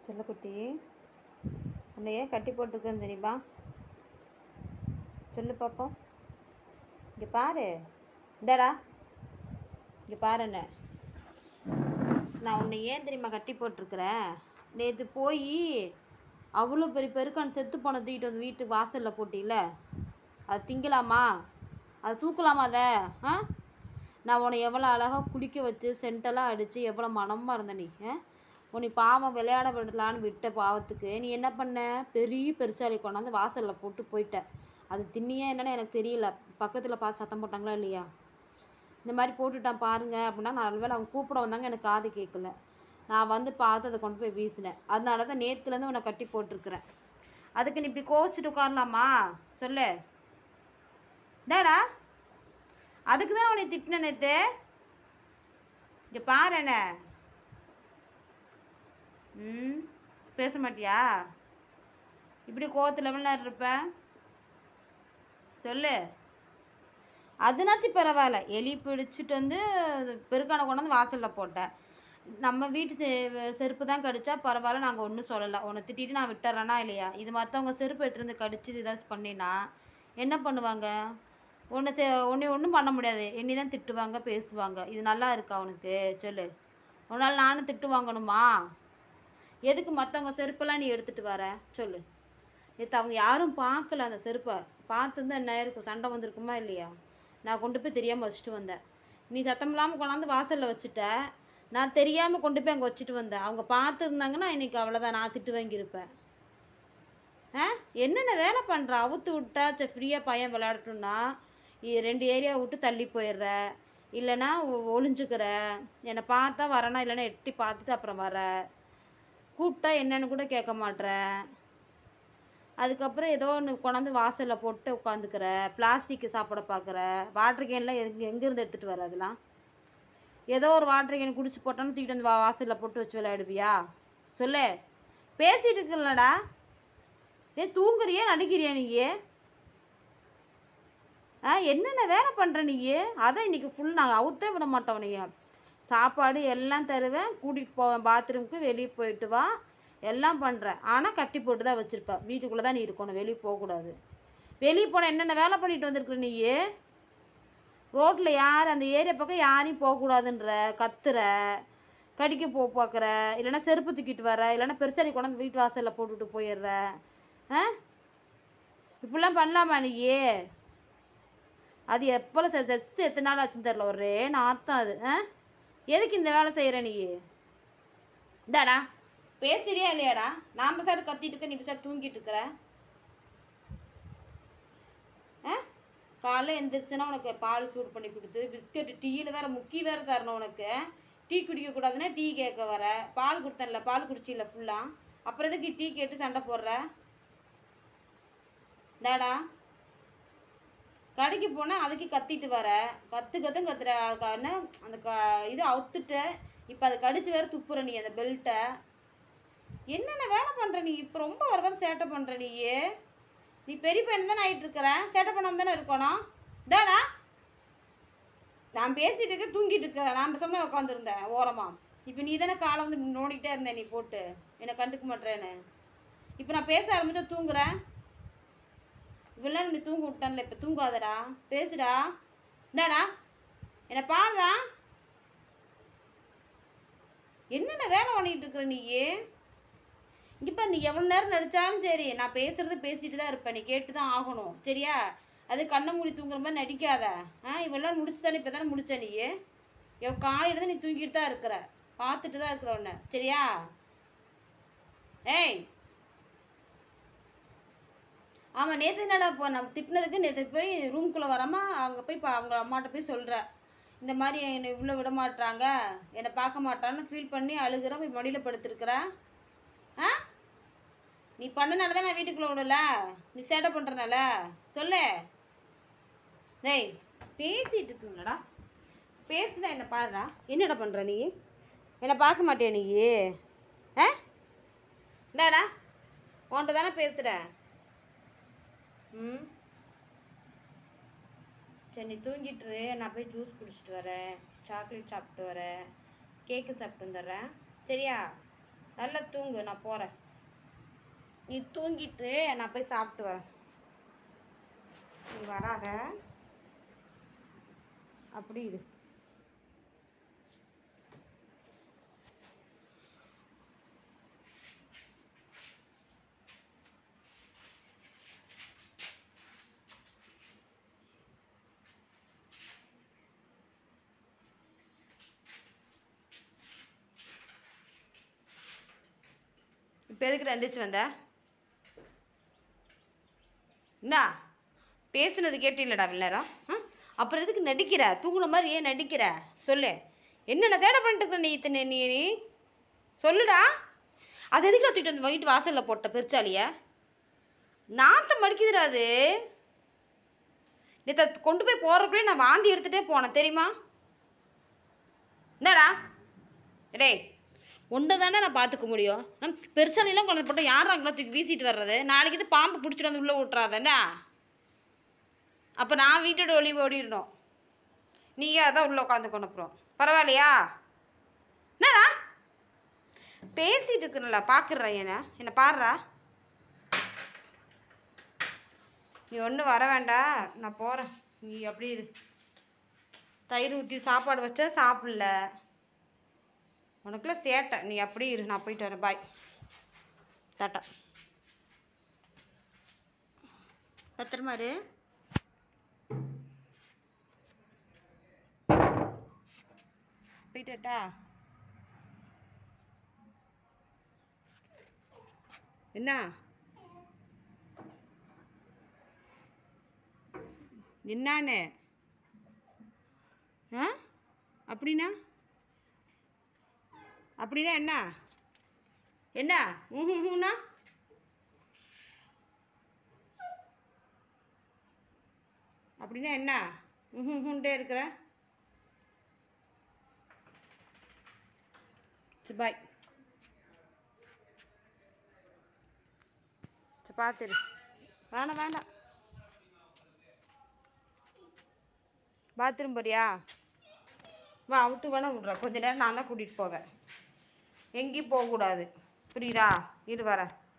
செல்லக்குட்டி உன்னை ஏன் கட்டி போட்டிருக்கேன்னு தெரியுமா சொல்லு பாப்போம் இங்கே பாரு இந்தாடா இங்கே பாரு என்ன நான் உன்னை ஏன் தெரியுமா கட்டி போட்டிருக்கிறேன் நேற்று போய் அவ்வளோ பெரிய பெருக்கான் செத்து போன தூக்கிட்டு வந்து வீட்டு வாசலில் போட்டில அது திங்கலாமா அது தூக்கலாமா அதை ஆ நான் உன்னை எவ்வளோ அழகாக குளிக்க வச்சு சென்டெல்லாம் அடித்து எவ்வளோ மனமாக இருந்த நீ ஆ உன்னை பாவம் விளையாட விடலான்னு விட்ட பாவத்துக்கு நீ என்ன பண்ண பெரிய பெருசாளி கொண்டாந்து வாசலில் போட்டு போயிட்ட அது தின்னியா என்னன்னு எனக்கு தெரியல பக்கத்தில் பார்த்து சத்தம் போட்டாங்களா இல்லையா இந்த மாதிரி போட்டுட்டான் பாருங்க அப்படின்னா நான் நல்லவேளை அவங்க கூப்பிட வந்தாங்க எனக்கு காது கேட்கல நான் வந்து பார்த்து அதை கொண்டு போய் வீசினேன் அதனால தான் நேற்றுலேருந்து உன்னை கட்டி போட்டிருக்கிறேன் அதுக்கு நீ இப்படி கோவிச்சிட்டு உட்காரலாமா சொல்லு இந்தாடா அதுக்கு தான் உன்னை திட்டினேன் நேற்று இங்கே பாரு என்ன ம் பேச மாட்டியா இப்படி கோவத்தில் எவ்வளோ நேரம் இருப்ப சொல்லு அதுனாச்சும் பரவாயில்ல எலி பிடிச்சிட்டு வந்து பெருக்கான கொண்டாந்து வாசலில் போட்டேன் நம்ம வீட்டு செ செருப்பு தான் கடிச்சா பரவாயில்ல நாங்கள் ஒன்றும் சொல்லலை உன்னை திட்டிட்டு நான் விட்டுறேனா இல்லையா இது மற்றவங்க செருப்பு எடுத்துகிட்டு வந்து கடிச்சு ஏதாச்சும் பண்ணினா என்ன பண்ணுவாங்க உன்னை செ உன்னை ஒன்றும் பண்ண முடியாது என்னை தான் திட்டுவாங்க பேசுவாங்க இது நல்லா இருக்கா உனக்கு சொல்லு உன்னால் நானும் திட்டு வாங்கணுமா எதுக்கு மற்றவங்க செருப்பெல்லாம் நீ எடுத்துகிட்டு வர சொல்லு நேற்று அவங்க யாரும் பார்க்கல அந்த செருப்பை பார்த்துருந்தா என்ன இருக்கும் சண்டை வந்திருக்குமா இல்லையா நான் கொண்டு போய் தெரியாமல் வச்சுட்டு வந்தேன் நீ சத்தம் இல்லாமல் கொண்டாந்து வாசலில் வச்சுட்ட நான் தெரியாமல் கொண்டு போய் அங்கே வச்சுட்டு வந்தேன் அவங்க பார்த்துருந்தாங்கன்னா இன்னைக்கு அவ்வளோதான் நான் திட்டு வாங்கியிருப்பேன் ஆ என்னென்ன வேலை பண்ணுற அவுத்து விட்டா சரி ஃப்ரீயாக பையன் விளையாடட்டும்னா இ- ரெண்டு ஏரியா விட்டு தள்ளி போயிடுற இல்லைன்னா ஒ- ஒளிஞ்சுக்கிற என்னை பார்த்தா வரேனா இல்லைன்னா எட்டி பார்த்துட்டு அப்புறம் வர கூப்பிட்டா என்னன்னு கூட கேட்க மாட்ற அதுக்கப்புறம் ஏதோ ஒன்று கொண்டாந்து வாசலில் போட்டு உட்காந்துக்கிற பிளாஸ்டிக்கு சாப்பிட பார்க்குற வாட்டர் கேன்லாம் எங்க எங்கேருந்து எடுத்துகிட்டு வர அதெல்லாம் ஏதோ ஒரு வாட்டர் கேன் குடிச்சு போட்டோன்னு தூக்கிட்டு வந்து வா வாசலில் போட்டு வச்சு விளையாடுவியா சொல்லு பேசிட்டு இருக்கலடா ஏ தூங்குறியா நடிக்கிறியா நீயே ஆ என்னென்ன வேலை பண்ணுற நீயே அதான் இன்னைக்கு ஃபுல் நாங்கள் அவுத்தே விட மாட்டோம் நீ சாப்பாடு எல்லாம் தருவேன் கூட்டிகிட்டு போவேன் பாத்ரூமுக்கு வெளியே போயிட்டு வா எல்லாம் பண்ணுறேன் ஆனால் கட்டி போட்டு தான் வச்சுருப்ப வீட்டுக்குள்ளே தான் நீ இருக்கணும் வெளியே போகக்கூடாது வெளியே போனால் என்னென்ன வேலை பண்ணிட்டு வந்திருக்குற நீயே ரோட்டில் யார் அந்த ஏரியா பக்கம் யாரையும் போகக்கூடாதுன்ற கத்துற கடிக்க போ பார்க்குற இல்லைன்னா செருப்பு தூக்கிட்டு வர இல்லைன்னா பெருசாடி கொண்டாந்து வீட்டு வாசலில் போட்டுட்டு போயிடுற ஆ இப்படிலாம் பண்ணலாமா நீயே அது எப்போ செத்து எத்தனை நாள் ஆச்சுன்னு தெரில ஒரே நாத்தம் அது ஆ எதுக்கு இந்த வேலை செய்கிற நீ இந்தாடா பேசுறியா இல்லையாடா நான் பசாட்டு கத்திட்டு இருக்க நீ பசாட்டு தூங்கிட்டு இருக்கிற ஆ காலைல எந்திரிச்சுன்னா உனக்கு பால் சூடு பண்ணி கொடுத்து பிஸ்கட் டீயில் வேற முக்கி வேற தரணும் உனக்கு டீ குடிக்க கூடாதுன்னா டீ கேட்க வர பால் கொடுத்தேன்ல பால் குடிச்சில்ல ஃபுல்லாக அப்புறம் எதுக்கு டீ கேட்டு சண்டை போடுற இந்தாடா கடைக்கு போனால் அதுக்கு கத்திட்டு வர கத்து கத்தும் கத்துற க- என்ன அந்த க இது அவுத்துட்ட இப்போ அதை கடிச்சு வேற துப்புற நீ அந்த பெல்ட்டை என்னென்ன வேலை பண்ணுற நீ இப்போ ரொம்ப வர வர சேட்டை பண்ணுற நீ நீ பெரிய பையன் தானே ஆகிட்டு இருக்கிற சேட்டை பண்ணாம தானே இருக்கணும் இதாடா நான் பேசிட்டு இருக்க தூங்கிட்டு இருக்கிறேன் நான் பேசாம உட்காந்துருந்தேன் ஓரமா இப்போ நீ தானே காலை வந்து நோண்டிக்கிட்டே இருந்த நீ போட்டு என்னை கண்டுக்க மாட்டேன்னு இப்போ நான் பேச ஆரம்பிச்சா தூங்குறேன் இவ்வளோ நீ தூங்க விட்டான்ல இப்போ தூங்காதடா பேசுடா இந்தாடா என்னை பாடுறா என்னென்ன வேலை பண்ணிட்டு இருக்கிற நீ இப்போ நீ எவ்வளோ நேரம் நடிச்சாலும் சரி நான் பேசுறது பேசிட்டு தான் இருப்பேன் நீ கேட்டு தான் ஆகணும் சரியா அது கண்ணை மூடி தூங்குற மாதிரி நடிக்காத ஆ இவெல்லாம் முடிச்சு தானே இப்போ தானே முடிச்ச நீ என் காலையில தான் நீ தூங்கிட்டு தான் இருக்கிற பார்த்துட்டு தான் இருக்கிற உன்னை சரியா ஏய் ஆமாம் நேற்று என்னடா இப்போ நம்ம திட்டினதுக்கு நேற்று போய் ரூம்குள்ளே வராமல் அங்கே போய் இப்போ அவங்க அம்மாட்ட போய் சொல்கிற இந்த மாதிரி என்னை உள்ளே விட மாட்றாங்க என்னை பார்க்க மாட்டான்னு ஃபீல் பண்ணி அழுகுற போய் மடியில் படுத்துருக்குற ஆ நீ பண்ணனால தான் நான் வீட்டுக்குள்ளே விடல நீ சேட்டை பண்ணுறனால சொல்லு டேய் பேசிட்டு இருக்குங்களடா பேசுனா என்ன பாருடா என்னடா பண்ணுற நீ என்னை பார்க்க மாட்டியா நீ ஆ இந்தாடா உன்கிட்ட தானே பேசுகிற ம் சரி நீ தூங்கிட்டுரு நான் போய் ஜூஸ் குடிச்சிட்டு வரேன் சாக்லேட் சாப்பிட்டு வரேன் கேக்கு சாப்பிட்டு வந்துடுறேன் சரியா நல்லா தூங்கு நான் போகிறேன் நீ தூங்கிட்டு நான் போய் சாப்பிட்டு வரேன் நீ வராத அப்படி இரு இப்போ எதுக்கு எந்திரிச்சு வந்த என்ன பேசுனது கேட்டில்லடா நேரம் ஆ அப்புறம் எதுக்கு நடிக்கிற தூங்குன மாதிரி ஏன் நடிக்கிற சொல்லு என்னென்ன சேடை பண்ணிட்டு இருக்க நீ இத்தனை நீ நீ சொல்லுடா அது எதுக்கு நான் தூக்கிட்டு வந்து வீட்டு வாசலில் போட்ட பெருச்சாலிய நாத்தம் மடிக்குதுடா அது நேற்று கொண்டு போய் போகிறக்குள்ளே நான் வாந்தி எடுத்துகிட்டே போனேன் தெரியுமா என்னடா டேய் ஒன்றை தானே நான் பார்த்துக்க முடியும் ம், பெருசாலிலாம் கொண்டு போட்டு யார் அங்கெல்லாம் தூக்கி வீசிட்டு வர்றது நாளைக்கு இது பாம்பு பிடிச்சிட்டு வந்து உள்ளே விட்றாதேண்ணா அப்போ நான் வீட்டோட ஒளி ஓடிடணும் நீயே அதான் உள்ளே உட்காந்துக்கணும் அப்புறம் பரவாயில்லையா என்னடா பேசிட்டு இருக்கணும்ல பார்க்குறா என்ன என்னை பாடுறா நீ ஒன்றும் வர வேண்டாம் நான் போகிறேன் நீ அப்படி இரு தயிர் ஊற்றி சாப்பாடு வச்சா சாப்பிடல உனக்குலாம் சேட்டை நீ அப்படி இரு நான் போயிட்டு வரேன் பாய் டாட்டா பத்திரமா இரு போயிட்டா என்ன என்னான்னு ஆ அப்படின்னா அப்படின்னா என்ன என்ன ஊஹூஹூனா அப்படின்னா என்ன ஊஹூஹூன்ட்டே இருக்கிற சரி பாய் சரி பார்த்துரு வேணாம் வேண்டாம் பாத்ரூம் போறியா வா அவுத்து வேணா விட்றேன் கொஞ்ச நேரம் நான் தான் கூட்டிகிட்டு போவேன் எங்கேயும் போகக்கூடாது புரியுதா இரு வரேன்